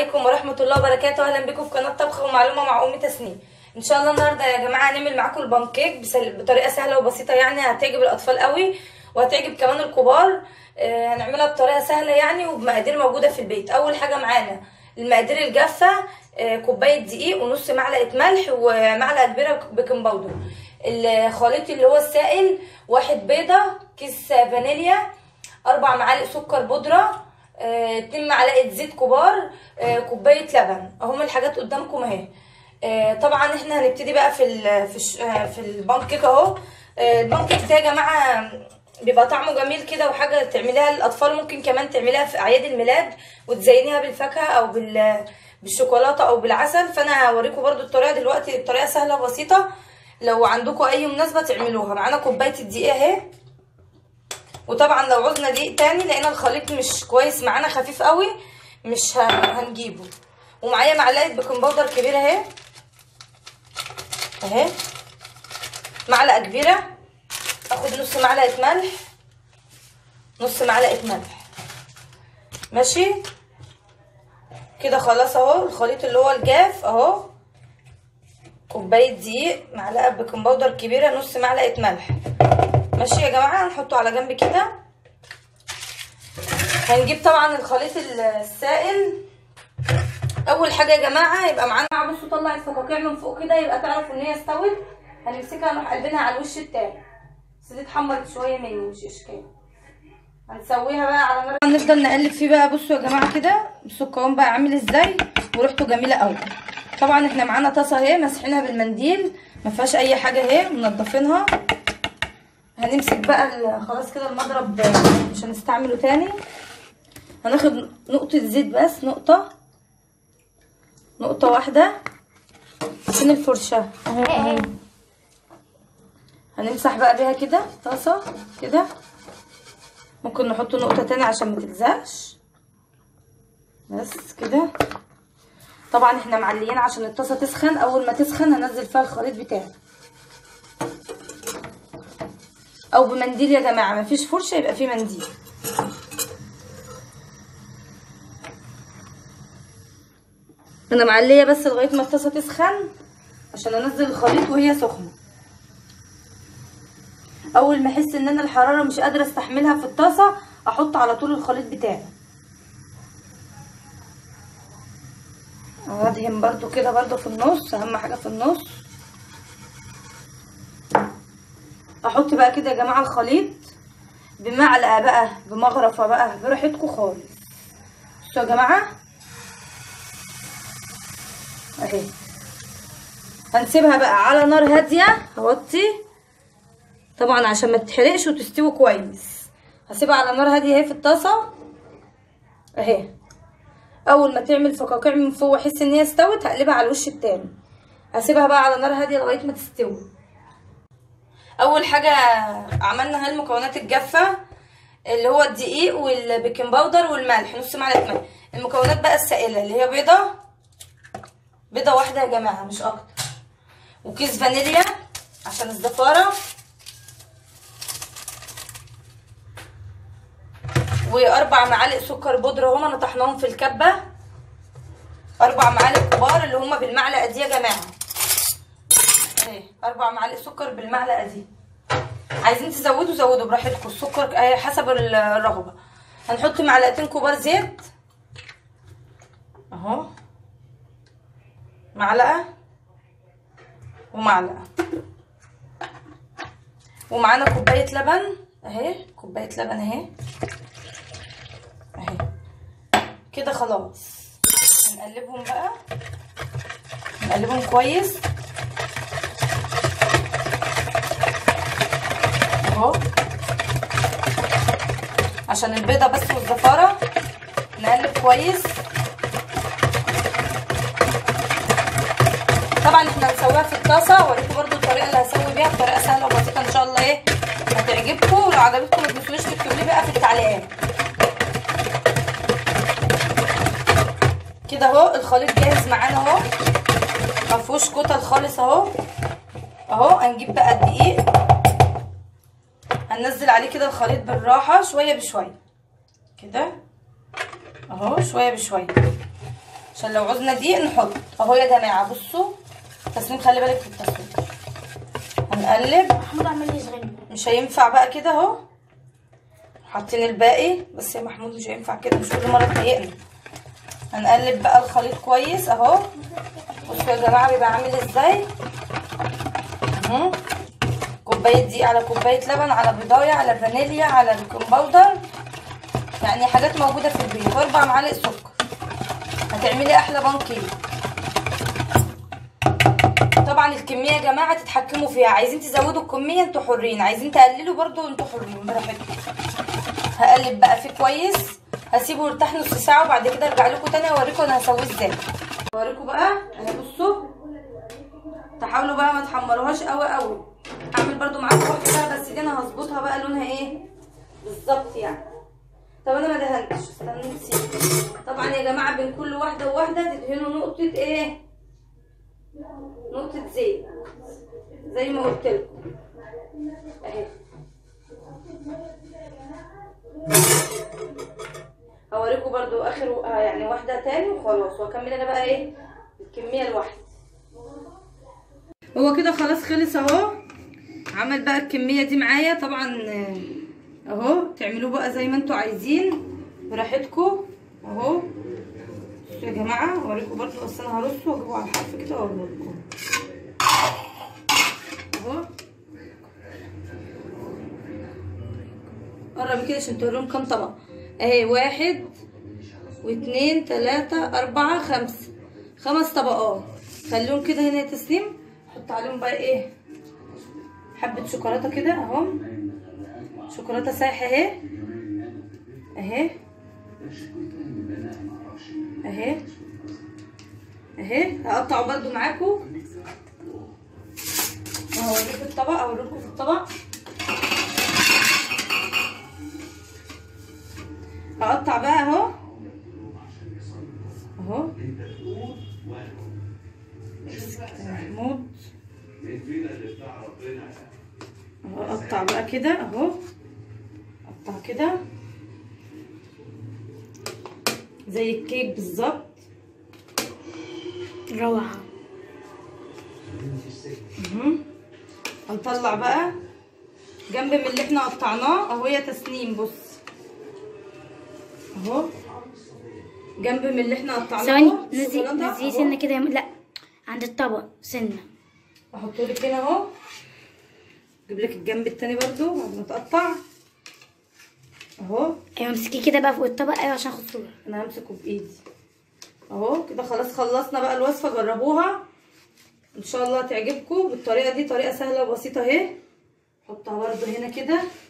عليكم ورحمة الله وبركاته أهلا بكم في قناة طبخ ومعلومة مع أم تسنيم إن شاء الله النهاردة يا جماعة هنعمل معاكم البانكيك بسل- بطريقة سهلة وبسيطة يعني هتعجب الأطفال قوي وهتعجب كمان الكبار آه، هنعملها بطريقة سهلة يعني وبمقادير موجودة في البيت أول حاجة معانا المقادير الجافة آه، كوباية دقيق ونص معلقة ملح ومعلقة كبيرة بيكنج باودر الخليط اللي هو السائل واحد بيضة كيس فانيليا أربع معالق سكر بودرة آه، اتنين معلقه زيت كبار آه، كوبايه لبن اهم الحاجات قدامكم اهي آه، طبعا احنا هنبتدي بقى في ال في الش- آه، في البانكيك اهو آه، البانكيك ده يا جماعه بيبقى طعمه جميل كده وحاجه تعمليها للاطفال ممكن كمان تعمليها في اعياد الميلاد وتزينيها بالفاكهه او بال بالشوكولاته او بالعسل فانا هوريكم برضو الطريقه دلوقتي بطريقه سهله وبسيطه لو عندكم اي مناسبه تعملوها معانا كوبايه الدقيق اهي وطبعا لو عوزنا دقيق تاني لقينا الخليط مش كويس معانا خفيف قوي مش ه- هنجيبه ومعايا معلقه بيكنج باودر كبيره اهي اهي معلقه كبيره اخد نص معلقه ملح نص معلقه ملح ماشي كده خلاص اهو الخليط اللي هو الجاف اهو كوبايه دقيق معلقه بيكنج باودر كبيره نص معلقه ملح ماشي يا جماعه هنحطه على جنب كده هنجيب طبعا الخليط السائل اول حاجه يا جماعه يبقى معانا بصوا طلع الفقاقيع من فوق كده يبقى تعرفوا ان هي استوت هنمسكها نروح قلبينها على الوش التاني بس دي اتحمرت شويه مني مش اشكال هنسويها بقى على نار هنفضل نقلب فيه بقى بصوا يا جماعه كده بصوا القوام بقى عامل ازاي وريحته جميله قوي طبعا احنا معانا طاسه اهي ماسحينها بالمنديل ما فيهاش اي حاجه اهي منضفينها هنمسك بقى ال- خلاص كده المضرب مش هنستعمله تاني هناخد نقطة زيت بس نقطة نقطة واحدة فين الفرشة اهي اهي هنمسح بقى بيها كده طاسة كده ممكن نحط نقطة تاني عشان ما تلزقش بس كده طبعا احنا معليين عشان الطاسة تسخن اول ما تسخن هنزل فيها الخليط بتاعي او بمنديل يا جماعه مفيش فرشه يبقى في منديل انا معليه بس لغايه ما الطاسه تسخن عشان انزل الخليط وهي سخنه اول ما احس ان انا الحراره مش قادره استحملها في الطاسه احط على طول الخليط بتاعي وادهن برضو كده برضو في النص اهم حاجه في النص احط بقى كده يا جماعه الخليط بمعلقه بقى بمغرفه بقى براحتكم خالص بصوا يا جماعه اهي هنسيبها بقى على نار هاديه هوطي طبعا عشان ما تتحرقش وتستوي كويس هسيبها على نار هاديه اهي في الطاسه اهي اول ما تعمل فقاقيع من فوق واحس ان هي استوت هقلبها على الوش التاني هسيبها بقى على نار هاديه لغايه ما تستوي اول حاجه عملنا هي المكونات الجافه اللي هو الدقيق والبيكنج باودر والملح نص معلقه ملح المكونات بقى السائله اللي هي بيضه بيضه واحده يا جماعه مش اكتر وكيس فانيليا عشان الزفاره واربع معالق سكر بودره هما نطحناهم في الكبه اربع معالق كبار اللي هما بالمعلقه دي يا جماعه اهي اربع معالق سكر بالمعلقه دي عايزين تزودوا زودوا براحتكم السكر اهي حسب الرغبه هنحط معلقتين كبار زيت اهو معلقه ومعلقه ومعانا كوبايه لبن اهي كوبايه لبن اهي اهي كده خلاص هنقلبهم بقى نقلبهم كويس اهو عشان البيضه بس والزفاره نقلب كويس طبعا احنا هنسويها في الطاسه اوريكم برضو الطريقه اللي هسوي بيها بطريقه سهله وبسيطه ان شاء الله ايه هتعجبكم ولو عجبتكم ما تنسونيش تكتبوا لي بقى في التعليقات كده اهو الخليط جاهز معانا اهو ما فيهوش كتل خالص اهو اهو هنجيب بقى الدقيق هننزل عليه كده الخليط بالراحه شويه بشويه كده اهو شويه بشويه عشان لو عوزنا دقيق نحط اهو يا جماعه بصوا تسنيم خلي بالك في التسنيم هنقلب محمود عمال يشغلني مش هينفع بقى كده اهو حاطين الباقي بس يا محمود مش هينفع كده مش كل مره تضايقنا هنقلب بقى الخليط كويس اهو بصوا يا جماعه بيبقى عامل ازاي اهو كوبايه دقيق على كوبايه لبن على بيضايه على فانيليا على بيكنج باودر يعني حاجات موجوده في البيت واربع معالق سكر هتعملي احلى بانكيك طبعا الكميه يا جماعه تتحكموا فيها عايزين تزودوا الكميه انتوا حرين عايزين تقللوا برضو انتوا حرين براحتكم هقلب بقى فيه كويس هسيبه يرتاح نص ساعه وبعد كده ارجع لكم تاني اوريكم انا هسويه ازاي اوريكم بقى اهي بصوا تحاولوا بقى ما تحمروهاش قوي قوي هعمل برضو معاكم واحده بقى بس دي انا هظبطها بقى لونها ايه بالظبط يعني طب انا ما دهنتش استنى نسيت طبعا يا جماعه بين كل واحده وواحده تدهنوا نقطه ايه نقطه زيت زي ما قلت لكم اهي هوريكم برضو اخر و- آه يعني واحده تاني وخلاص واكمل انا بقى ايه الكميه الواحده هو كده خلاص خلص اهو عمل بقى الكميه دي معايا طبعا آه، اهو تعملوه بقى زي ما انتوا عايزين براحتكم اهو بصوا يا جماعه اوريكم برضو بس انا هرصه واجيبه على الحرف كده واوريكم اهو قرب كده عشان توريهم كام طبق اهي واحد واتنين تلاتة أربعة خمسة خمس طبقات خليهم كده هنا يا تسليم حط عليهم بقى ايه حبة شوكولاتة كده اهو شوكولاتة سايحة اهي اهي اهي اهي هقطعه برضو معاكم وهوريكم الطبق اوريكم في الطبق هقطع بقى اهو اهو محمود اهو اقطع بقى كده اهو اقطع كده زي الكيك بالظبط روعة مهم. هنطلع بقى جنب من اللي احنا قطعناه اهو يا تسنيم بص اهو جنب من اللي احنا قطعناه ثواني أهو، نزي الشوكولاتة نزي أهو. سنة كده يم- لا عند الطبق سنة احطه لك هنا اهو اجيب لك الجنب التاني برضو بعد ما تقطع اهو ايوه امسكي كده بقى فوق الطبق ايوه عشان اخد صورة انا همسكه بايدي اهو كده خلاص خلصنا بقى الوصفه جربوها ان شاء الله تعجبكم بالطريقه دي طريقه سهله وبسيطه اهي حطها برضو هنا كده